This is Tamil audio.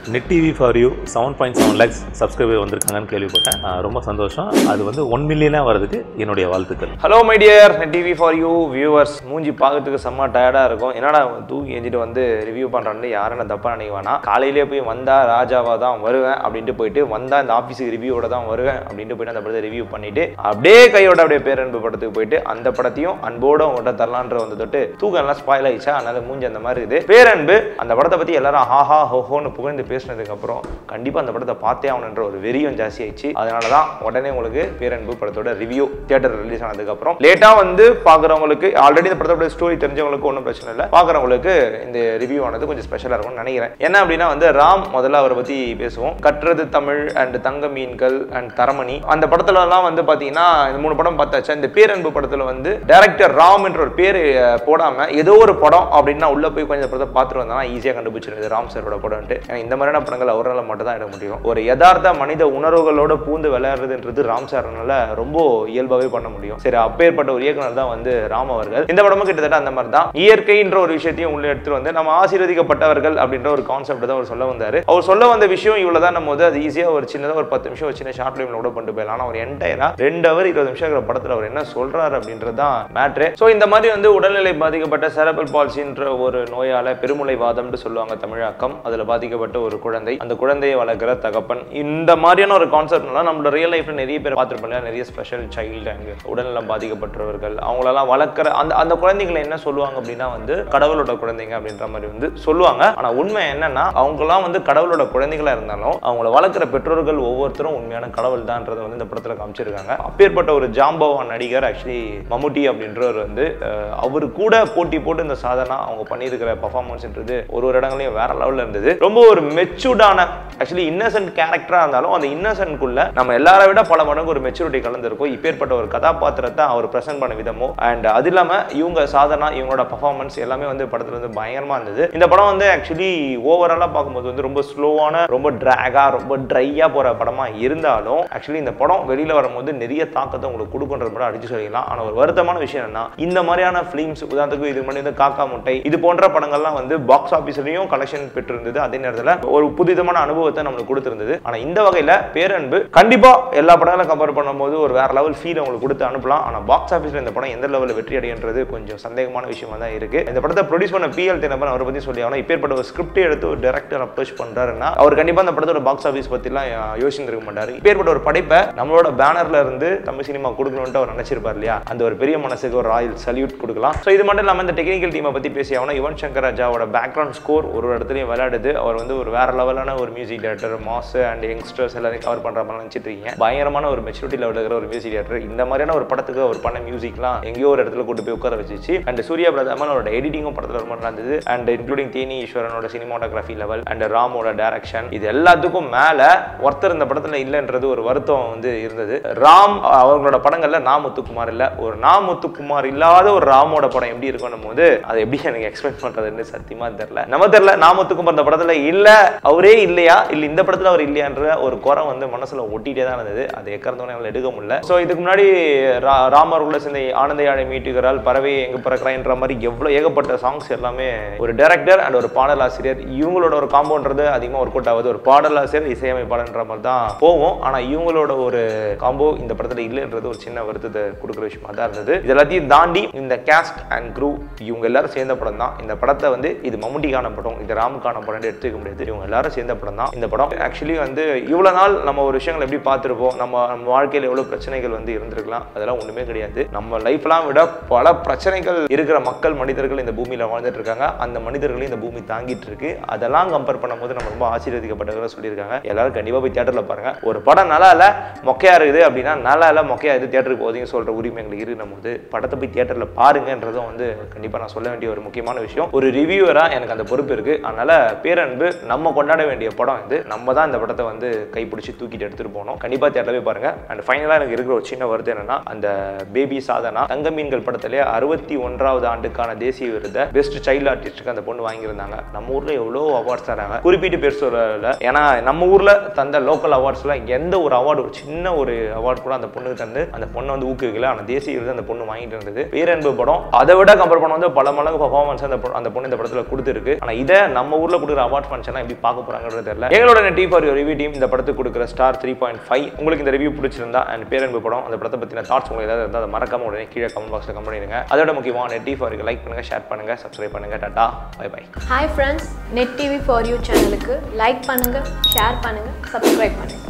net TV for you seven point seven lakhs subscriber வந்திருக்காங்கன்னு கேள்விப்பட்டேன் ஆஹ் ரொம்ப சந்தோஷம் அது வந்து ஒன் மில்லியனாக வரதுக்கு என்னுடைய வாழ்த்துக்கள் hello my dear TV for you viewers மூஞ்சி பார்க்கறதுக்கு செம்ம டயர்டாக இருக்கும் என்னடா அவன் தூக்கி எஞ்சிட்டு வந்து ரிவ்யூ பண்ணுறான்னு யாரும் என்ன தப்பாக நினைக்க வேணாம் காலையிலே போய் வந்தா ராஜாவாக தான் வருவேன் அப்படின்ட்டு போயிட்டு வந்தா இந்த ஆஃபீஸுக்கு ரிவ்யூவோட தான் வருவேன் அப்படின்ட்டு போயிட்டு அந்த படத்தை ரிவ்யூ பண்ணிட்டு அப்படியே கையோட அப்படியே பேரன்பு படத்துக்கு போயிட்டு அந்த படத்தையும் அன்போட உங்கள்கிட்ட தரலான்ற வந்து தொட்டு தூக்கம் எல்லாம் ஸ்பாயில் ஆயிடுச்சா அதனால மூஞ்சி அந்த மாதிரி இருக்குது பேரன்பு அந்த படத்தை பற்றி எல்லாரும் ஹாஹா ஹோஹோன்னு புகழ்ந்து பேசினதுக்கு அப்புறம் கண்டிப்பாக அந்த படத்தை பார்த்தே ஆகணுன்ற ஒரு வெறியும் ஜாஸ்தி ஆயிடுச்சு அதனால தான் உடனே உங்களுக்கு பேரன்பு படத்தோட ரிவ்யூ தியேட்டர் ரிலீஸ் ஆனதுக்கப்புறம் லேட்டாக வந்து பார்க்குறவங்களுக்கு ஆல்ரெடி இந்த படத்தோட ஸ்டோரி தெரிஞ்சவங்களுக்கு ஒன்றும் பிரச்சனை இல்லை பார்க்குறவங்களுக்கு இந்த ரிவ்யூ ஆனது கொஞ்சம் ஸ்பெஷலாக இருக்கும்னு நினைக்கிறேன் என்ன அப்படின்னா வந்து ராம் முதல்ல அவரை பற்றி பேசுவோம் கற்றது தமிழ் அண்ட் தங்க மீன்கள் அண்ட் தரமணி அந்த படத்துலலாம் வந்து பார்த்தீங்கன்னா இந்த மூணு படம் பார்த்தாச்சா இந்த பேரன்பு படத்தில் வந்து டேரக்டர் ராம் என்ற ஒரு பேர் போடாமல் ஏதோ ஒரு படம் அப்படின்னா உள்ளே போய் கொஞ்சம் படத்தை பார்த்துட்டு வந்தா ஈஸியாக கண்டுபிடிச்சிருது ராம் சாரோட படம்ட்டு ஏன்னா இந்த மாதிரியான படங்கள் அவரால் மட்டும் தான் எடுக்க முடியும் ஒரு யதார்த்த மனித உணர்வுகளோட பூந்து விளையாடுறதுன்றது ராம் சார்னால ரொம்ப இயல்பாகவே பண்ண முடியும் சரி அப்பேற்பட்ட ஒரு இயக்குனர் தான் வந்து ராம் அவர்கள் இந்த படமும் கிட்டத்தட்ட அந்த மாதிரி தான் இயற்கைன்ற ஒரு விஷயத்தையும் உள்ள எடுத்துட்டு வந்து நம்ம ஆசீர்வதிக்கப்பட்டவர்கள் அப்படின்ற ஒரு கான்செப்ட் தான் அவர் சொல்ல வந்தாரு அவர் சொல்ல வந்த விஷயம் இவ்வளவுதான் நம்ம போது அது ஈஸியாக ஒரு சின்னதாக ஒரு பத்து நிமிஷம் ஒரு சின்ன ஷார்ட் ஃபிலிம்ல கூட கொண்டு போயிடலாம் ஆனால் ஒரு என்டையரா ரெண்டு அவர் இருபது நிமிஷம் இருக்கிற படத்தில் அவர் என்ன சொல்றாரு அப்படின்றது தான் மேட்ரு ஸோ இந்த மாதிரி வந்து உடல்நிலை பாதிக்கப்பட்ட செரபல் பால்சின்ற ஒரு நோயால பெருமுளை வாதம்னு சொல்லுவாங்க தமிழாக்கம் அதில் பாதிக்கப்பட்ட ஒரு குழந்தை அந்த குழந்தையை வளர்க்குற தகப்பன் இந்த மாதிரியான ஒரு கான்செப்ட்லாம் நம்மளோட ரியல் லைஃப்ல நிறைய பேர் பார்த்துருப்போம் நிறைய ஸ்பெஷல் சைல்டு அங்கே உடல்நலம் பாதிக்கப்பட்டவர்கள் அவங்களெல்லாம் வளர்க்குற அந்த அந்த குழந்தைகளை என்ன சொல்லுவாங்க அப்படின்னா வந்து கடவுளோட குழந்தைங்க அப்படின்ற மாதிரி வந்து சொல்லுவாங்க ஆனா உண்மை என்னன்னா அவங்கலாம் வந்து கடவுளோட குழந்தைகளா இருந்தாலும் அவங்கள வளர்க்குற பெற்றோர்கள் ஒவ்வொருத்தரும் உண்மையான கடவுள் தான்றதை வந்து இந்த படத்துல காமிச்சிருக்காங்க அப்பேற்பட்ட ஒரு ஜாம்பவான் நடிகர் ஆக்சுவலி மம்முட்டி அப்படின்றவர் வந்து அஹ், அவரு கூட போட்டி போட்டு இந்த சாதனா அவங்க பண்ணியிருக்கிற பர்ஃபார்மன்ஸ்ன்றது ஒரு ஒரு இடங்களையும் வேற லெவல்ல இருந்தது ரொம்ப ஒரு மெச்சூர்டான ஆக்சுவலி இன்னசென்ட் கேரக்டரா இருந்தாலும் அந்த இன்னசென்ட்குள்ள நம்ம எல்லாரை விட பல மடங்கு ஒரு மெச்சூரிட்டி கலந்துருக்கும் இப்பேற்பட்ட ஒரு கதாபாத்திரத்தை அவர் பிரசன்ட் பண்ண விதமோ அண்ட் அது இல்லாம இவங்க சாதனா இவங்களோட பர்ஃபார்மன்ஸ் எல்லாமே வந்து படத்துல வந்து பயங்கரமா இருந்தது இந்த படம் வந்து ஆக்சுவலி ஓவராலா பார்க்கும்போது வந்து ரொம்ப ஸ்லோவான ரொம்ப டிராகா ரொம்ப ட்ரையா போற படமா இருந்தாலும் ஆக்சுவலி இந்த படம் வெளியில வரும்போது நிறைய தாக்கத்தை உங்களுக்கு கொடுக்குன்றது மட்டும் அடிச்சு சொல்லிக்கலாம் ஆனா ஒரு வருத்தமான விஷயம் என்னன்னா இந்த மாதிரியான ஃபிலிம்ஸ் உதாரணத்துக்கு இதுக்கு முன்னாடி வந்து காக்கா முட்டை இது போன்ற படங்கள்லாம் வந்து பாக்ஸ் ஆஃபீஸ்லயும் கலெக்ஷன் பெற்றிருந்தது அதே நேரத்தில் ஒரு புதிதமான அனுபவத்தை நம்மளுக்கு கொடுத்திருந்தது ஆனா இந்த வகையில பேரன்பு கண்டிப்பா எல்லா படங்களும் கம்பேர் பண்ணும்போது ஒரு வேற லெவல் ஃபீல் உங்களுக்கு கொடுத்து அனுப்பலாம் ஆனா பாக்ஸ் ஆஃபீஸ்ல இந்த படம் எந்த லெவலில் வெற்றி அடைன்றது கொஞ்சம் சந்தேகமான விஷயமா தான் இருக்கு இந்த படத்தை ப்ரொடியூஸ் பண்ண பிஎல் தினப்பன் அவரை பத்தி சொல்லி ஆகணும் இப்பேற்பட்ட ஒரு ஸ்கிரிப்ட் எடுத்து ஒரு டேரக்டர் அப்ரோச் பண்றாருன்னா அவர் கண்டிப்பா அந்த படத்தோட பாக்ஸ் ஆஃபீஸ் பத்திலாம் யோசிச்சிருக்க மாட்டாரு இப்பேற்பட்ட ஒரு படைப்பை நம்மளோட பேனர்ல இருந்து தமிழ் சினிமா கொடுக்கணும்னு அவர் நினைச்சிருப்பார் இல்லையா அந்த ஒரு பெரிய மனசுக்கு ஒரு ராயல் சல்யூட் கொடுக்கலாம் ஸோ இது மட்டும் இல்லாமல் இந்த டெக்னிக்கல் டீமை பத்தி பேசி ஆகணும் யுவன் சங்கர் ராஜாவோட பேக்ரவுண்ட் ஸ்கோர் ஒரு ஒரு இடத்துலையும் விளையாடுது அவர் வந்து ஒரு வேற லெவலான ஒரு music director mass and youngsters எல்லாரையும் கவர் பண்ற மாதிரி நினைச்சிட்டு இருக்கீங்க பயங்கரமான ஒரு மெச்சூரிட்டி லெவலில் இருக்கிற ஒரு மியூசிக் டேரக்டர் இந்த மாதிரியான ஒரு படத்துக்கு அவர் பண்ண மியூசிக்லாம் எங்கேயோ ஒரு இடத்துல கூட்டு போய் உட்கார வச்சிச்சு அண்ட் சூர்யா பிரதாமன் அவரோட எடிட்டிங்கும் படத்தில் ரொம்ப நல்லா இருந்தது அண்ட் இன்க்ளூடிங் தேனி ஈஸ்வரனோட சினிமாட்டோகிராஃபி லெவல் அண்ட் ராமோட டைரக்ஷன் இது எல்லாத்துக்கும் மேல ஒருத்தர் இந்த படத்துல இல்லைன்றது ஒரு வருத்தம் வந்து இருந்தது ராம் அவங்களோட படங்கள்ல நா முத்துக்குமார் இல்ல ஒரு நா முத்துக்குமார் இல்லாத ஒரு ராமோட படம் எப்படி இருக்கணும் போது அதை எப்படி எனக்கு எக்ஸ்பிளைன் பண்றதுன்னு சத்தியமா தெரியல நம்ம தெரியல நா முத்துக்குமார் இந்த படத்துல இல்ல அவரே இல்லையா இல்ல இந்த படத்துல அவர் இல்லையான்ற ஒரு குறை வந்து மனசுல ஒட்டிட்டே தான் இருந்தது அது எக்கறந்தோட எங்களை எடுக்க முடியல ஸோ இதுக்கு முன்னாடி ரா- ராமர் சேர்ந்த ஆனந்த யாழை மீட்டுகிறாள் பறவை எங்க பறக்கிறான்ற மாதிரி எவ்வளவு ஏகப்பட்ட சாங்ஸ் எல்லாமே ஒரு டைரக்டர் அண்ட் ஒரு பாடலாசிரியர் இவங்களோட ஒரு காம்போன்றது அதிகமாக ஒர்க் அவுட் ஆகுது ஒரு பாடலாசிரியர் இசையமைப்பாளர்ன்ற மாதிரி தான் போவோம் ஆனா இவங்களோட ஒரு காம்போ இந்த படத்துல இல்லைன்றது ஒரு சின்ன வருத்தத்தை கொடுக்குற விஷயமா தான் இருந்தது இது எல்லாத்தையும் தாண்டி இந்த கேஸ்ட் அண்ட் க்ரூ இவங்க எல்லாரும் சேர்ந்த படம் தான் இந்த படத்தை வந்து இது மம்முட்டிக்கான படம் இது ராமுக்கான படம் எடுத்துக்க முடியாது இவங்க எல்லாரும் சேர்ந்த படம் தான் இந்த படம் ஆக்சுவலி வந்து இவ்வளவு நாள் நம்ம ஒரு விஷயங்களை எப்படி பார்த்துருப்போம் நம்ம நம்ம வாழ்க்கையில் எவ்வளவு பிரச்சனைகள் வந்து இருந்திருக்கலாம் அதெல்லாம் ஒண்ணுமே கிடையாது நம்ம லைஃப்லாம் விட பல பிரச்சனைகள் இருக்கிற மக்கள் மனிதர்கள் இந்த பூமியில வாழ்ந்துட்டு இருக்காங்க அந்த மனிதர்களையும் இந்த பூமி தாங்கிட்டு இருக்கு அதெல்லாம் கம்பேர் பண்ணும்போது நம்ம ரொம்ப ஆசீர்வதிக்கப்பட்டவர்களாக சொல்லியிருக்காங்க எல்லாரும் கண்டிப்பா போய் தியேட்டர்ல பாருங்க ஒரு படம் நல்லா இல்ல மொக்கையா இருக்குது அப்படின்னா நல்லா இல்ல மொக்கையா இது தியேட்டருக்கு போதீங்க சொல்ற உரிமை எங்களுக்கு இருக்கிற போது படத்தை போய் தியேட்டர்ல பாருங்கன்றதும் வந்து கண்டிப்பா நான் சொல்ல வேண்டிய ஒரு முக்கியமான விஷயம் ஒரு ரிவ்யூவரா எனக்கு அந்த பொறுப்பு இருக்கு அதனால பேரன்பு நம்ம கொண்டாட வேண்டிய படம் இது நம்ம தான் இந்த படத்தை வந்து கைப்பிடிச்சு தூக்கிட்டு எடுத்துட்டு போனோம் கண்டிப்பா தியேட்டர்ல போய் பாருங்க அண்ட் ஃபைனலா எனக்கு இருக்கிற ஒரு சின்ன வருது என்னன்னா அந்த பேபி சாதனா தங்க மீன்கள் படத்திலே அறுபத்தி ஒன்றாவது ஆண்டுக்கான தேசிய விருதை பெஸ்ட் சைல்டு ஆர்டிஸ்டுக்கு அந்த பொண்ணு வாங்கியிருந்தாங்க நம்ம ஊர்ல எவ்வளோ அவார்ட்ஸ் தராங்க குறிப்பிட்டு பேர் சொல்லல ஏன்னா நம்ம ஊர்ல தந்த லோக்கல் அவார்ட்ஸ்ல எந்த ஒரு அவார்டு ஒரு சின்ன ஒரு அவார்டு கூட அந்த பொண்ணுக்கு தந்து அந்த பொண்ணை வந்து ஊக்குவிக்கல ஆனால் தேசிய விருது அந்த பொண்ணு வாங்கிட்டு இருந்தது பேரன்பு படம் அதை விட கம்பேர் பண்ண வந்து பல மடங்கு பர்ஃபார்மன்ஸ் அந்த பொ- அந்த பொண்ணு இந்த படத்துல கொடுத்துருக்கு ஆனா இதை நம்ம ஊர்ல கொடுக்குற அவார்ட் ஃபங்க்ஷன் எப்படி பார்க்க போறாங்கன்றது தெரியல எங்களோட நெட்டி ஃபார் யூ ரிவ்யூ டீம் இந்த படத்துக்கு கொடுக்குற ஸ்டார் த்ரீ பாயிண்ட் ஃபைவ் உங்களுக்கு இந்த ரிவ்யூ பிடிச்சிருந்தா அண்ட் பேரன்பு படம் அந்த படத்தை பற்றின தாட்ஸ் உங்களுக்கு ஏதாவது இருந்தால் அதை மறக்காம உடனே கீழே கமெண்ட் பாக்ஸில் கமெண்ட் பண்ணிடுங்க அதோட முக்கியமாக நெட்டி ஃபார் லைக் பண்ணுங்க ஷேர் பண்ணுங்க சப்ஸ்கிரைப் பண்ணுங்க tata bye bye hi friends net TV for you சேனலுக்கு லைக் பண்ணுங்கள் ஷேர் பண்ணுங்கள் சப்ஸ்கிரைப் பண்ணுங்கள்